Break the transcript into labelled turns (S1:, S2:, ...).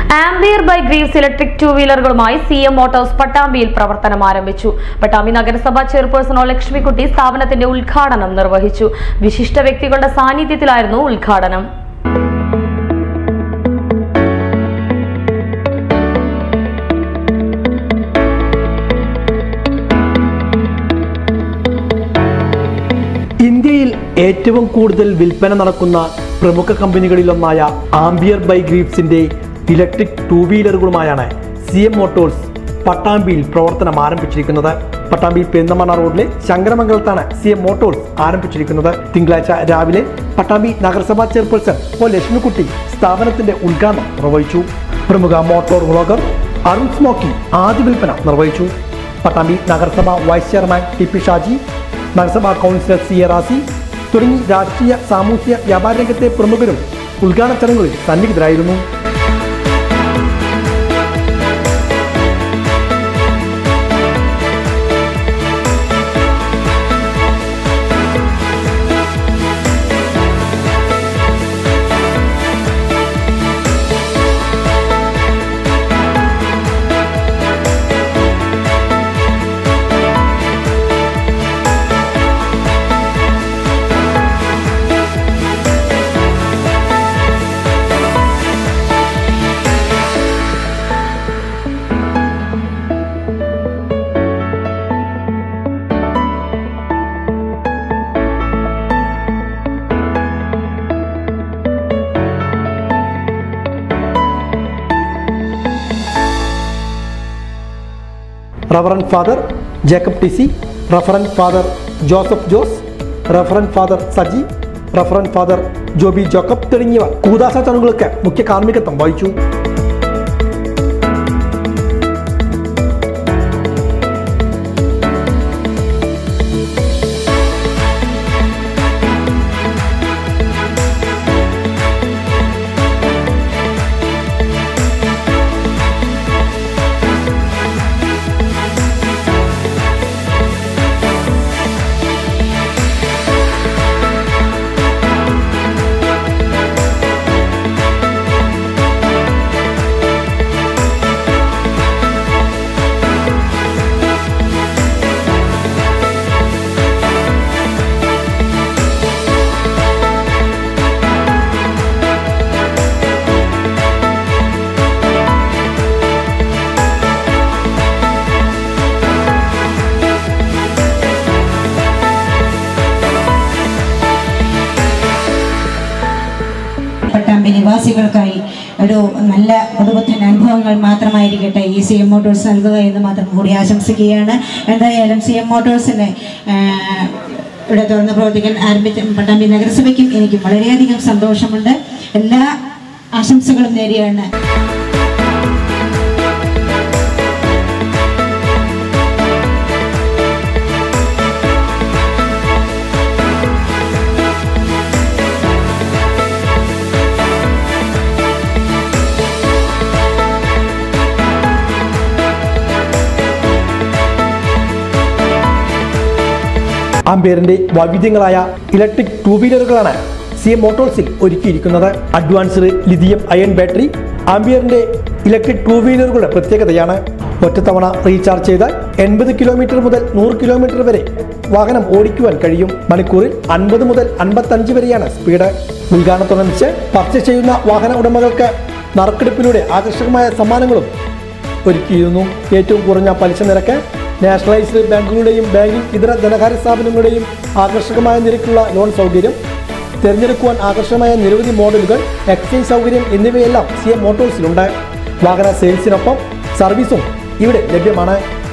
S1: ampere by Greaves electric two വീലറുകളുമായി C M Motors പട്ടാമ്പിയിൽ പ്രവർത്തനം ആരംഭിച്ചു പട്ടാമ്പി നഗരസഭാ ചെയർപേഴ്സൺ ഒ ലക്ഷ്മിക്കുട്ടി സ്ഥാപനത്തിന്റെ ഉദ്ഘാടനം നിർവഹിച്ചു വിശിഷ്ട വ്യക്തികളുടെ സാന്നിധ്യത്തിലായിരുന്നു ഉദ്ഘാടനം
S2: ഇന്ത്യയിൽ ഏറ്റവും കൂടുതൽ വിൽപ്പന നടക്കുന്ന പ്രമുഖ കമ്പനികളിലൊന്നായ ആംബിയർ ബൈ ഗ്രീപ്സിന്റെ ഇലക്ട്രിക് ടൂ വീലറുകളുമായാണ് സി എം മോട്ടോഴ്സ് പട്ടാമ്പിയിൽ പ്രവർത്തനം ആരംഭിച്ചിരിക്കുന്നത് പട്ടാമ്പി പെരുന്തമണ്ണ റോഡിലെ ശങ്കരമംഗലത്താണ് സി എം മോട്ടോഴ്സ് ആരംഭിച്ചിരിക്കുന്നത് തിങ്കളാഴ്ച രാവിലെ പട്ടാമ്പി നഗരസഭാ ചെയർപേഴ്സൺ ഒ ലക്ഷ്മിക്കുട്ടി സ്ഥാപനത്തിന്റെ ഉദ്ഘാടനം നിർവഹിച്ചു പ്രമുഖ മോട്ടോർ വ്ളോഗർ അരുൺ സ്മോക്കി ആദ്യ വിൽപ്പന നിർവഹിച്ചു പട്ടാമ്പി നഗരസഭ vice chairman T P Shaji നഗരസഭാ കൗൺസിലർ സി എ റാസി തുടങ്ങി രാഷ്ട്രീയ സാമൂഹ്യ വ്യാപാര രംഗത്തെ പ്രമുഖരും ഉദ്ഘാടന ചടങ്ങുകളിൽ സന്നിഹിതരായിരുന്നു reverend father Jacob T C റഫറൻ father Joseph Jose റഫറൻ father Saji റഫറൻ father Joby Jacob തുടങ്ങിയവ കൂതാശ ചടങ്ങുകൾക്ക് മുഖ്യ കാർമ്മികത്വം വഹിച്ചു
S3: പട്ടാമ്പി നിവാസികൾക്കായി ഒരു നല്ല പുതുപുത്തൻ അനുഭവങ്ങൾ മാത്രമായിരിക്കട്ടെ ഈ സി എം മോട്ടോഴ്സ് നൽകുക എന്ന് മാത്രം കൂടി ആശംസിക്കുകയാണ് എന്തായാലും സി എം മോട്ടോഴ്സിനെ ഇവിടെ തുറന്ന് പ്രവർത്തിക്കാൻ ആരംഭിച്ച പട്ടാമ്പി നഗരസഭയ്ക്കും എനിക്കും വളരെയധികം സന്തോഷമുണ്ട് എല്ലാ ആശംസകളും നേടിയാണ്
S2: ആംബിയറിന്റെ വൈവിധ്യങ്ങളായ ഇലക്ട്രിക് ടൂ വീലറുകളാണ് സി എം മോട്ടോഴ്സിൽ ഒരുക്കിയിരിക്കുന്നത് അഡ്വാൻസ്ഡ് ലിഥിയം അയൺ ബാറ്ററി ആംബിയറിന്റെ ഇലക്ട്രിക് ടൂ വീലറുകളുടെ പ്രത്യേകതയാണ് ഒറ്റത്തവണ റീചാർജ് ചെയ്താൽ എൺപത് കിലോമീറ്റർ മുതൽ നൂറ് കിലോമീറ്റർ വരെ വാഹനം ഓടിക്കുവാൻ കഴിയും മണിക്കൂറിൽ അൻപത് മുതൽ അൻപത്തഞ്ച് വരെയാണ് സ്പീഡ് ഉദ്ഘാടനത്തോടനുബന്ധിച്ച് പർച്ചേസ് ചെയ്യുന്ന വാഹന ഉടമകൾക്ക് നറുക്കെടുപ്പിലൂടെ ആകർഷകമായ സമ്മാനങ്ങളും ഒരുക്കിയിരുന്നു ഏറ്റവും കുറഞ്ഞ പലിശ നിരക്ക് നാഷണലൈസ്ഡ് ബാങ്കുകളുടെയും ബാങ്കിംഗ് ഇതര ധനകാര്യ സ്ഥാപനങ്ങളുടെയും ആകർഷകമായ നിരക്കുള്ള ലോൺ സൗകര്യം തിരഞ്ഞെടുക്കുവാൻ ആകർഷകമായ നിരവധി മോഡലുകൾ എക്സ്ചേഞ്ച് സൗകര്യം എന്നിവയെല്ലാം സി എം മോട്ടോഴ്സിലുണ്ട് വാഹന സെയിൽസിനൊപ്പം സർവീസും ഇവിടെ ലഭ്യമാണ്